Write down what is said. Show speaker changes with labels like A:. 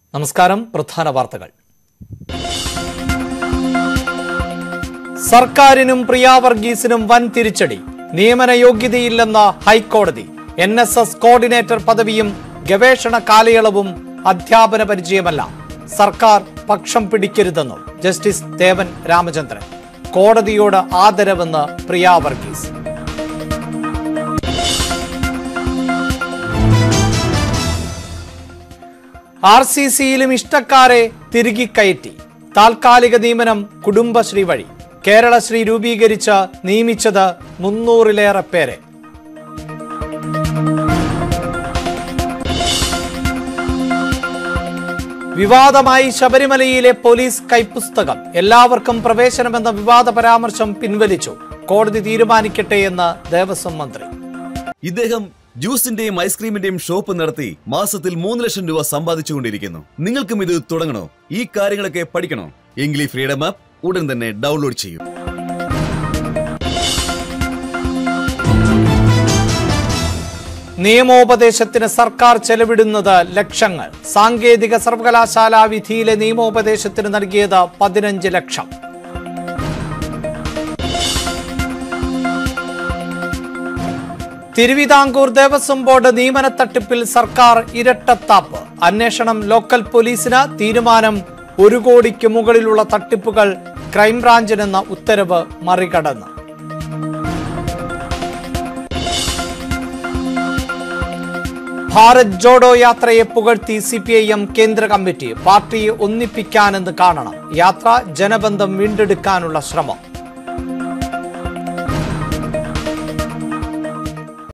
A: നമസ്കാരം പ്രധാന വാർത്തകൾ സർക്കാരിനും പ്രിയ വർഗീസിനും വൻ തിരിച്ചടി നിയമന യോഗ്യതയില്ലെന്ന ഹൈക്കോടതി എൻ എസ് എസ് കോർഡിനേറ്റർ പദവിയും ഗവേഷണ കാലയളവും അധ്യാപന പരിചയമല്ല സർക്കാർ പക്ഷം പിടിക്കരുതെന്നും ജസ്റ്റിസ് ദേവൻ രാമചന്ദ്രൻ കോടതിയോട് ആദരവെന്ന് പ്രിയ വർഗീസ് ആർ സി സിയിലും ഇഷ്ടക്കാരെ തിരികെ കയറ്റി താൽക്കാലിക നിയമനം കുടുംബശ്രീ വഴി കേരളശ്രീ രൂപീകരിച്ച് നിയമിച്ചത് മുന്നൂറിലേറെ പേരെ വിവാദമായി ശബരിമലയിലെ പോലീസ് കൈപ്പുസ്തകം എല്ലാവർക്കും പ്രവേശനമെന്ന വിവാദ പരാമർശം പിൻവലിച്ചു കോടതി തീരുമാനിക്കട്ടെ എന്ന് ദേവസ്വം മന്ത്രി
B: ഇദ്ദേഹം ജ്യൂസിന്റെയും ഐസ്ക്രീമിന്റെയും ഷോപ്പ് നടത്തി മാസത്തിൽ മൂന്ന് ലക്ഷം രൂപ സമ്പാദിച്ചുകൊണ്ടിരിക്കുന്നു നിങ്ങൾക്കും ഇത് തുടങ്ങണോ ഈ കാര്യങ്ങളൊക്കെ പഠിക്കണോ എങ്കിൽ ഈ ഫ്രീഡം ആപ്പ് ഉടൻ തന്നെ ഡൗൺലോഡ് ചെയ്യൂ
A: നിയമോപദേശത്തിന് സർക്കാർ ചെലവിടുന്നത് ലക്ഷങ്ങൾ സാങ്കേതിക സർവകലാശാല വിധിയിലെ നിയമോപദേശത്തിന് നൽകിയത് പതിനഞ്ച് ലക്ഷം തിരുവിതാംകൂർ ദേവസ്വം ബോർഡ് നിയമന തട്ടിപ്പിൽ സർക്കാർ ഇരട്ടത്താപ്പ് അന്വേഷണം ലോക്കൽ പോലീസിന് തീരുമാനം ഒരു കോടിക്ക് മുകളിലുള്ള തട്ടിപ്പുകൾ ക്രൈംബ്രാഞ്ചിനെന്ന ഉത്തരവ് മറികടന്ന് ഭാരത് ജോഡോ യാത്രയെ പുകഴ്ത്തി സി പി ഐ എം കേന്ദ്ര കമ്മിറ്റി പാർട്ടിയെ ഒന്നിപ്പിക്കാനെന്ന് കാണണം യാത്ര ജനബന്ധം വീണ്ടെടുക്കാനുള്ള ശ്രമം